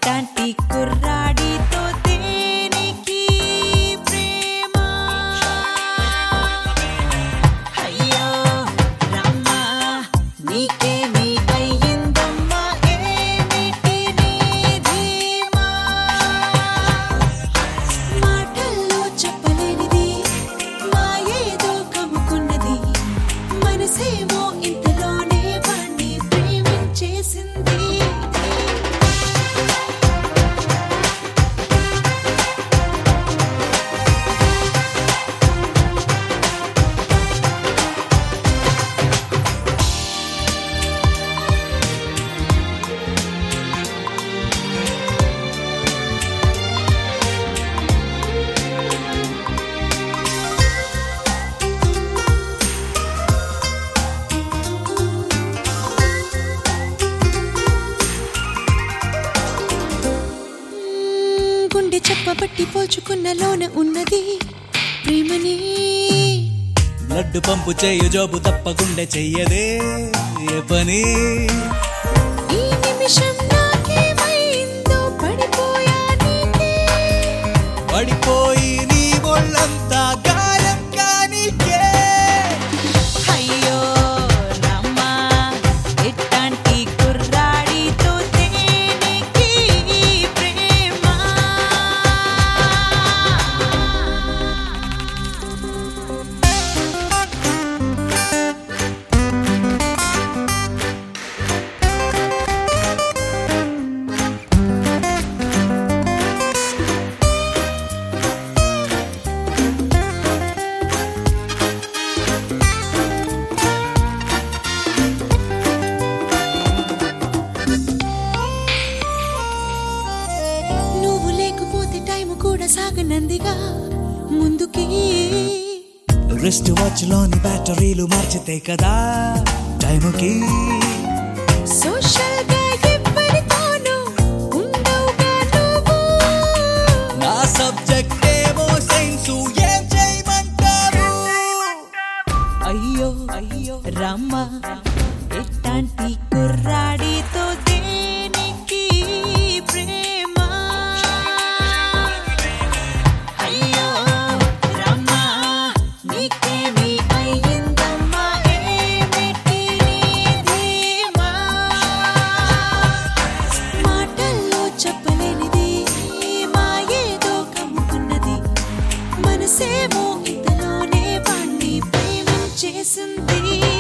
ఎట్టాంటి కుర్రాడితో దేనికి ప్రేమ అయ్యో రమ్మా నీకేమి అయ్యిందమ్మా ఏమిటి నీ ధీమా మాటల్లో చెప్పలేనిది మాయేదో కమ్ముకున్నది మనసేమో ఇంతలోనే వాణ్ణి ప్రేమించేసింది మ్మ్, గుండె చెప్పబట్టి పోల్చుకున్న లోన ఉన్నది ప్రేమని బ్లడ్ పంపు చేయు జోబు తప్పకుండా చెయ్యదే ఏ పని ఈ నిమిషం నాకేమైందో పడిపోయా నీకే పడిపోయి నీ ఒళ్ళంతా గాయం కానికే అయ్యో రమ్మా ఎట్టాంటి కుర్రాడితో దేనికి ప్రేమ నువ్వు లేకపోతే టైం కూడా సాగనందిగా ముందుకి రిస్ట్ వాచ్ లోని బ్యాటరీలు మార్చితే కదా టైంకి సోషల్ గా ఎవ్వరితోనూ ఉండవుగా నువ్వు నా సబ్జెక్ట్ ఏమో సైన్స్ ఏం చేయమంటారు అయ్యో అయ్యో రమ్మ ఎట్టాంటి కుర్రాడితో దేనికి ప్రేమ అయ్యో రమ్మ నీకేమి అయ్యిందమ్మా ఏమిటి నీ ధీమా మాటల్లో చెప్పలేనిది మాయేదో కమ్ముకున్నది మనసేమో ఇంతలోనే వాణ్ణి ప్రేమించేసింది